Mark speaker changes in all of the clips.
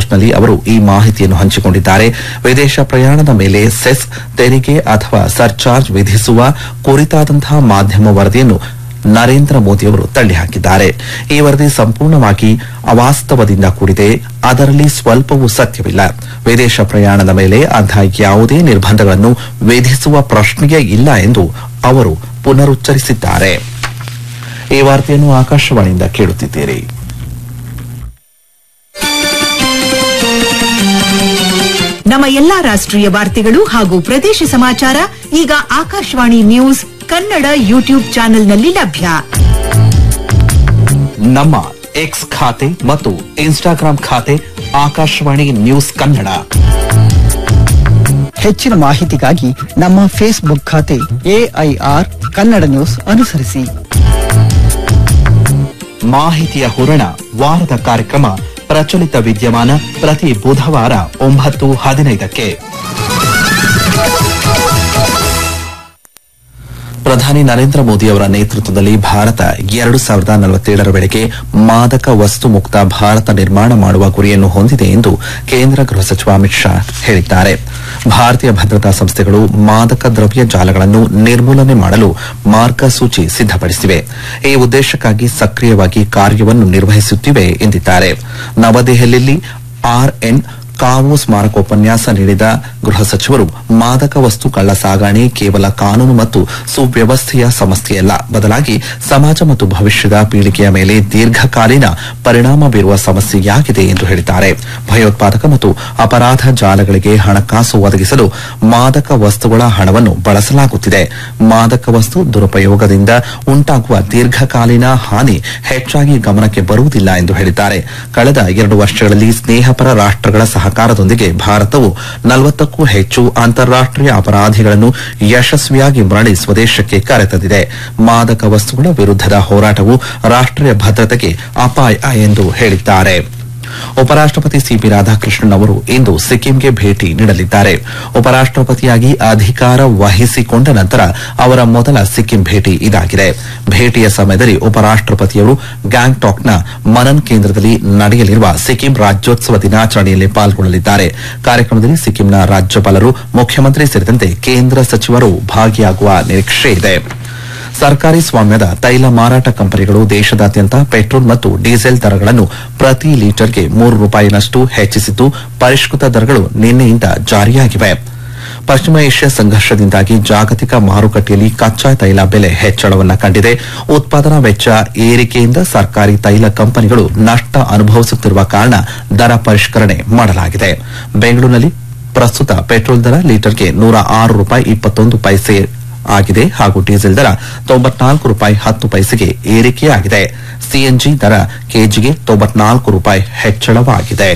Speaker 1: ಪೋಸ್ಟ್ನಲ್ಲಿ ಅವರು ಈ ಮಾಹಿತಿಯನ್ನು ಹಂಚಿಕೊಂಡಿದ್ದಾರೆ ವಿದೇಶ ಪ್ರಯಾಣದ ಮೇಲೆ ಸೆಸ್ ತೆರಿಗೆ ಅಥವಾ ಸರ್ಚಾರ್ಜ್ ವಿಧಿಸುವ ಕುರಿತಾದಂತಹ ಮಾಧ್ಯಮ ವರದಿಯನ್ನು ನರೇಂದ್ರ ಮೋದಿಯವರು ತಳ್ಳಿಹಾಕಿದ್ದಾರೆ ಈ ವರದಿ ಸಂಪೂರ್ಣವಾಗಿ ಅವಾಸ್ತವದಿಂದ ಕೂಡಿದೆ ಅದರಲ್ಲಿ ಸ್ವಲ್ಪವೂ ಸತ್ಯವಿಲ್ಲ ವಿದೇಶ ಪ್ರಯಾಣದ ಮೇಲೆ ಅಂತಹ ಯಾವುದೇ ನಿರ್ಬಂಧಗಳನ್ನು ವಿಧಿಸುವ ಪ್ರಶ್ನೆಯೇ ಇಲ್ಲ ಎಂದು ಅವರು ಪುನರುಚ್ಚರಿಸಿದ್ದಾರೆ ಈ ವಾರ್ತೆಯನ್ನು ಆಕಾಶವಾಣಿಯಿಂದ ಕೇಳುತ್ತಿದ್ದೀರಿ
Speaker 2: ನಮ್ಮ ಎಲ್ಲಾ ರಾಷ್ಟ್ರೀಯ ವಾರ್ತೆಗಳು ಹಾಗೂ ಪ್ರದೇಶ ಸಮಾಚಾರ ಈಗ ಆಕಾಶವಾಣಿ ನ್ಯೂಸ್ ಕನ್ನಡ ಯೂಟ್ಯೂಬ್ ಚಾನೆಲ್ನಲ್ಲಿ ಲಭ್ಯ
Speaker 1: ನಮ್ಮ ಎಕ್ಸ್ ಖಾತೆ ಮತ್ತು ಇನ್ಸ್ಟಾಗ್ರಾಂ ಖಾತೆ ಆಕಾಶವಾಣಿ ನ್ಯೂಸ್ ಕನ್ನಡ
Speaker 3: ಹೆಚ್ಚಿನ ಮಾಹಿತಿಗಾಗಿ ನಮ್ಮ ಫೇಸ್ಬುಕ್ ಖಾತೆ ಎಐಆರ್ ಕನ್ನಡ ನ್ಯೂಸ್ ಅನುಸರಿಸಿ
Speaker 1: ಮಾಹಿತಿಯ ಹೂರಣ ವಾರದ ಕಾರ್ಯಕ್ರಮ ಪ್ರಚಲಿತ ವಿದ್ಯಮಾನ ಪ್ರತಿ ಬುಧವಾರ ಒಂಬತ್ತು ಹದಿನೈದಕ್ಕೆ ಪ್ರಧಾನಿ ನರೇಂದ್ರ ಮೋದಿ ಅವರ ನೇತೃತ್ವದಲ್ಲಿ ಭಾರತ ಎರಡು ಸಾವಿರದ ನಲವತ್ತೇಳರ ವೇಳೆಗೆ ಮಾದಕ ವಸ್ತು ಮುಕ್ತ ಭಾರತ ನಿರ್ಮಾಣ ಮಾಡುವ ಗುರಿಯನ್ನು ಹೊಂದಿದೆ ಎಂದು ಕೇಂದ್ರ ಗೃಹ ಸಚಿವ ಅಮಿತ್ ಶಾ ಹೇಳಿದ್ದಾರೆ ಭಾರತೀಯ ಭದ್ರತಾ ಸಂಸ್ಥೆಗಳು ಮಾದಕ ದ್ರವ್ಯ ಜಾಲಗಳನ್ನು ನಿರ್ಮೂಲನೆ ಮಾಡಲು ಮಾರ್ಗಸೂಚಿ ಸಿದ್ದಪಡಿಸಿವೆ ಈ ಉದ್ದೇಶಕ್ಕಾಗಿ ಸಕ್ರಿಯವಾಗಿ ಕಾರ್ಯವನ್ನು ನಿರ್ವಹಿಸುತ್ತಿವೆ ಎಂದಿದ್ದಾರೆ ನವದೆಹಲಿಯಲ್ಲಿ ಆರ್ಎನ್ ಕಾವು ಸ್ಮಾರಕೋಪನ್ಯಾಸ ನೀಡಿದ ಗೃಹ ಸಚಿವರು ಮಾದಕ ವಸ್ತು ಕಳ್ಳ ಸಾಗಣೆ ಕೇವಲ ಕಾನೂನು ಮತ್ತು ಸುವ್ಯವಸ್ಥೆಯ ಸಮಸ್ಯೆಯಲ್ಲ ಬದಲಾಗಿ ಸಮಾಜ ಮತ್ತು ಭವಿಷ್ಯದ ಪೀಳಿಗೆಯ ಮೇಲೆ ದೀರ್ಘಕಾಲೀನ ಪರಿಣಾಮ ಬೀರುವ ಸಮಸ್ಯೆಯಾಗಿದೆ ಎಂದು ಹೇಳಿದ್ದಾರೆ ಭಯೋತ್ಪಾದಕ ಮತ್ತು ಅಪರಾಧ ಜಾಲಗಳಿಗೆ ಹಣಕಾಸು ಒದಗಿಸಲು ಮಾದಕ ವಸ್ತುಗಳ ಹಣವನ್ನು ಬಳಸಲಾಗುತ್ತಿದೆ ಮಾದಕ ವಸ್ತು ದುರುಪಯೋಗದಿಂದ ಉಂಟಾಗುವ ದೀರ್ಘಕಾಲೀನ ಹಾನಿ ಹೆಚ್ಚಾಗಿ ಗಮನಕ್ಕೆ ಬರುವುದಿಲ್ಲ ಎಂದು ಹೇಳಿದ್ದಾರೆ ಕಳೆದ ಎರಡು ವರ್ಷಗಳಲ್ಲಿ ಸ್ನೇಹಪರ ರಾಷ್ಟ್ರಗಳ ಸಹಕಾರದೊಂದಿಗೆ ಭಾರತವು ನಲವತ್ತಕ್ಕೂ ಹೆಚ್ಚು ಅಂತಾರಾಷ್ಟೀಯ ಅಪರಾಧಿಗಳನ್ನು ಯಶಸ್ವಿಯಾಗಿ ಮರಳಿ ಸ್ವದೇಶಕ್ಕೆ ಕರೆತಂದಿದೆ ಮಾದಕ ವಸ್ತುಗಳ ವಿರುದ್ಧದ ಹೋರಾಟವು ರಾಷ್ಟೀಯ ಭದ್ರತೆಗೆ ಅಪಾಯ ಎಂದು ಹೇಳಿದ್ದಾರೆ ಉಪರಾಷ್ಟಪತಿ ಸಿಪಿ ರಾಧಾಕೃಷ್ಣನ್ ಅವರು ಇಂದು ಸಿಕ್ಕಿಂಗೆ ಭೇಟಿ ನೀಡಲಿದ್ದಾರೆ ಉಪರಾಷ್ಟಪತಿಯಾಗಿ ಅಧಿಕಾರ ವಹಿಸಿಕೊಂಡ ನಂತರ ಅವರ ಮೊದಲ ಸಿಕ್ಕಿಂ ಭೇಟಿ ಇದಾಗಿದೆ ಭೇಟಿಯ ಸಮಯದಲ್ಲಿ ಉಪರಾಷ್ಟಪತಿಯವರು ಗ್ಯಾಂಗ್ಟಾಕ್ನ ಮನನ್ ಕೇಂದ್ರದಲ್ಲಿ ನಡೆಯಲಿರುವ ಸಿಕ್ಕಿಂ ರಾಜ್ಯೋತ್ಸವ ದಿನಾಚರಣೆಯಲ್ಲಿ ಪಾಲ್ಗೊಳ್ಳಲಿದ್ದಾರೆ ಕಾರ್ಯಕ್ರಮದಲ್ಲಿ ಸಿಕ್ಕಿಂನ ರಾಜ್ಯಪಾಲರು ಮುಖ್ಯಮಂತ್ರಿ ಸೇರಿದಂತೆ ಕೇಂದ್ರ ಸಚಿವರು ಭಾಗಿಯಾಗುವ ನಿರೀಕ್ಷೆ ಇದೆ ಸರ್ಕಾರಿ ಸ್ವಾಮ್ಯದ ತೈಲ ಮಾರಾಟ ಕಂಪನಿಗಳು ದೇಶದಾದ್ಯಂತ ಪೆಟ್ರೋಲ್ ಮತ್ತು ಡೀಸೆಲ್ ದರಗಳನ್ನು ಪ್ರತಿ ಲೀಟರ್ಗೆ ಮೂರು ರೂಪಾಯಿನಷ್ಟು ಹೆಚ್ಚಿಸಿದ್ದು ಪರಿಷ್ಕೃತ ದರಗಳು ನಿನ್ನೆಯಿಂದ ಜಾರಿಯಾಗಿವೆ ಪಶ್ಚಿಮ ಏಷ್ಯಾ ಸಂಘರ್ಷದಿಂದಾಗಿ ಜಾಗತಿಕ ಮಾರುಕಟ್ಟೆಯಲ್ಲಿ ಕಚ್ಚಾ ತೈಲ ಬೆಲೆ ಹೆಚ್ಚಳವನ್ನು ಕಂಡಿದೆ ಉತ್ಪಾದನಾ ವೆಚ್ಚ ಏರಿಕೆಯಿಂದ ಸರ್ಕಾರಿ ತೈಲ ಕಂಪನಿಗಳು ನಷ್ಟ ಅನುಭವಿಸುತ್ತಿರುವ ಕಾರಣ ದರ ಪರಿಷ್ಕರಣೆ ಮಾಡಲಾಗಿದೆ ಬೆಂಗಳೂರಿನಲ್ಲಿ ಪ್ರಸ್ತುತ ಪೆಟ್ರೋಲ್ ದರ ಲೀಟರ್ಗೆ ನೂರ ಆರು ರೂಪಾಯಿ ಇಪ್ಪತ್ತೊಂದು ಪೈಸೆ ಆಗಿದೆ ಹಾಗೂ ಡೀಸೆಲ್ ದರ ತೊಂಬತ್ನಾಲ್ಕು ರೂಪಾಯಿ ಹತ್ತು ಪೈಸೆಗೆ ಏರಿಕೆಯಾಗಿದೆ ಸಿಎನ್ಜಿ ದರ ಕೆಜಿಗೆ ತೊಂಬತ್ನಾಲ್ಕು ರೂಪಾಯಿ ಹೆಚ್ಚಳವಾಗಿದೆ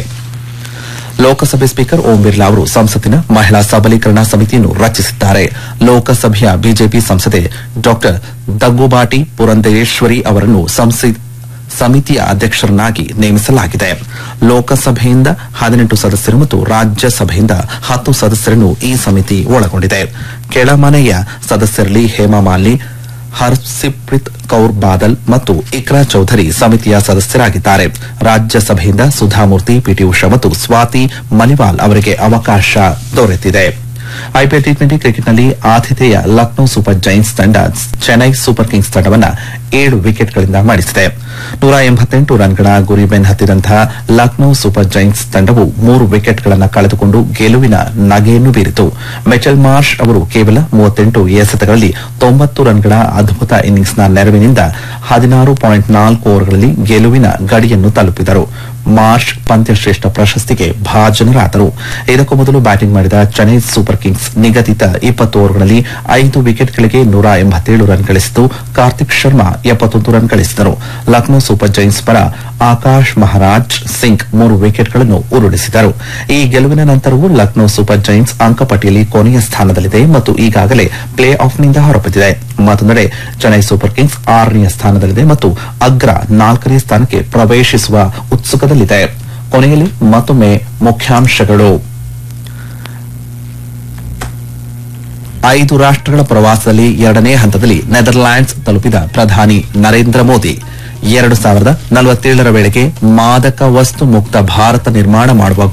Speaker 1: ಲೋಕಸಭೆ ಸ್ಪೀಕರ್ ಓಂ ಬಿರ್ಲಾ ಅವರು ಸಂಸತ್ತಿನ ಮಹಿಳಾ ಸಬಲೀಕರಣ ಸಮಿತಿಯನ್ನು ರಚಿಸಿದ್ದಾರೆ ಲೋಕಸಭೆಯ ಬಿಜೆಪಿ ಸಂಸದೆ ಡಾ ದಗ್ಗುಬಾಟಿ ಪುರಂದೇಶ್ವರಿ ಅವರನ್ನು ಸಂಸತ್ ಸಮಿತಿಯ ಅಧ್ಯಕ್ಷರನ್ನಾಗಿ ನೇಮಿಸಲಾಗಿದೆ ಲೋಕಸಭೆಯಿಂದ ಹದಿನೆಂಟು ಸದಸ್ಯರು ಮತ್ತು ರಾಜ್ಯಸಭೆಯಿಂದ ಹತ್ತು ಸದಸ್ಯರನ್ನು ಈ ಸಮಿತಿ ಒಳಗೊಂಡಿದೆ ಕೆಳಮನೆಯ ಸದಸ್ಯರಲ್ಲಿ ಹೇಮಾ ಮಾಲಿನಿ ಹರ್ಸಿಪ್ರಿತ್ ಕೌರ್ ಬಾದಲ್ ಮತ್ತು ಇಕ್ರಾ ಚೌಧರಿ ಸಮಿತಿಯ ಸದಸ್ಯರಾಗಿದ್ದಾರೆ ರಾಜ್ಯಸಭೆಯಿಂದ ಸುಧಾಮೂರ್ತಿ ಪಿಟಿ ಉಷಾ ಮತ್ತು ಸ್ವಾತಿ ಮಲಿವಾಲ್ ಅವರಿಗೆ ಅವಕಾಶ ದೊರೆತಿದೆ ಐಪಿಎಲ್ ಟಿ ಟ್ವೆಂಟಿ ಕ್ರಿಕೆಟ್ನಲ್ಲಿ ಆತಿಥೇಯ ಲಕ್ನೋ ಸೂಪರ್ ಜೈನ್ಸ್ ತಂಡ ಚೆನ್ನೈ ಸೂಪರ್ ಕಿಂಗ್ಸ್ ತಂಡವನ್ನು ಏಳು ವಿಕೆಟ್ಗಳಿಂದ ಮಣಿಸಿದೆ ನೂರ ಎಂಬತ್ತೆಂಟು ರನ್ಗಳ ಗುರಿ ಬೆನ್ನತ್ತಿದಂತಹ ಲಕ್ನೋ ಸೂಪರ್ ಜೈನ್ಸ್ ತಂಡವು ಮೂರು ವಿಕೆಟ್ಗಳನ್ನು ಕಳೆದುಕೊಂಡು ಗೆಲುವಿನ ನಗೆಯನ್ನು ಬೀರಿತು ಮೆಚಲ್ ಮಾರ್ಷ್ ಅವರು ಕೇವಲ ಮೂವತ್ತೆಂಟು ಎಸೆತಗಳಲ್ಲಿ ತೊಂಬತ್ತು ರನ್ಗಳ ಅದ್ಭುತ ಇನ್ನಿಂಗ್ಸ್ನ ನೆರವಿನಿಂದ ಹದಿನಾರು ಪಾಯಿಂಟ್ ನಾಲ್ಕು ಓವರ್ಗಳಲ್ಲಿ ಗೆಲುವಿನ ಗಡಿಯನ್ನು ತಲುಪಿದರು ಮಾರ್ಚ್ ಪಂದ್ಯಶ್ರೇಷ್ಠ ಪ್ರಶಸ್ತಿಗೆ ಭಾಜನರಾದರು ಇದಕ್ಕೂ ಮೊದಲು ಬ್ಯಾಟಿಂಗ್ ಮಾಡಿದ ಚೆನ್ನೈ ಸೂಪರ್ ಕಿಂಗ್ಸ್ ನಿಗದಿತ ಇಪ್ಪತ್ತು ಓವರ್ಗಳಲ್ಲಿ ಐದು ವಿಕೆಟ್ಗಳಿಗೆ ನೂರ ಎಂಬತ್ತೇಳು ರನ್ ಗಳಿಸಿದ್ದು ಕಾರ್ತಿಕ್ ಶರ್ಮಾ ಎಪ್ಪತ್ತೊಂದು ರನ್ ಗಳಿಸಿದರು ಲಕ್ನೋ ಸೂಪರ್ ಜೈನ್ಸ್ ಪರ ಆಕಾಶ್ ಮಹಾರಾಜ್ ಸಿಂಗ್ ಮೂರು ವಿಕೆಟ್ಗಳನ್ನು ಉರುಳಿಸಿದರು ಈ ಗೆಲುವಿನ ನಂತರವೂ ಲಕ್ನೋ ಸೂಪರ್ ಜೈನ್ಸ್ ಅಂಕಪಟ್ಟಿಯಲ್ಲಿ ಕೊನೆಯ ಸ್ಥಾನದಲ್ಲಿದೆ ಮತ್ತು ಈಗಾಗಲೇ ಪ್ಲೇ ಆಫ್ನಿಂದ ಹೊರಬಿದ್ದಿದೆ ಮತ್ತೊಂದೆಡೆ ಚೆನ್ನೈ ಸೂಪರ್ ಕಿಂಗ್ಸ್ ಆರನೆಯ ಸ್ಥಾನದಲ್ಲಿದೆ ಮತ್ತು ಅಗ್ರ ನಾಲ್ಕನೇ ಸ್ಥಾನಕ್ಕೆ ಪ್ರವೇಶಿಸುವ ಉತ್ಸುಕದಲ್ಲಿದೆ ಕೊನೆಯಲ್ಲಿ ಮತ್ತೊಮ್ಮೆ ಮುಖ್ಯಾಂಶಗಳು ಐದು ರಾಷ್ಟ್ರಗಳ ಪ್ರವಾಸದಲ್ಲಿ ಎರಡನೇ ಹಂತದಲ್ಲಿ ನೆದರ್ಲ್ಯಾಂಡ್ಸ್ ತಲುಪಿದ ಪ್ರಧಾನಿ ನರೇಂದ್ರ ಮೋದಿ ಎರಡು ಸಾವಿರದ ನಲವತ್ತೇಳರ ವೇಳೆಗೆ ಮಾದಕ ವಸ್ತು ಮುಕ್ತ ಭಾರತ ನಿರ್ಮಾಣ ಮಾಡುವ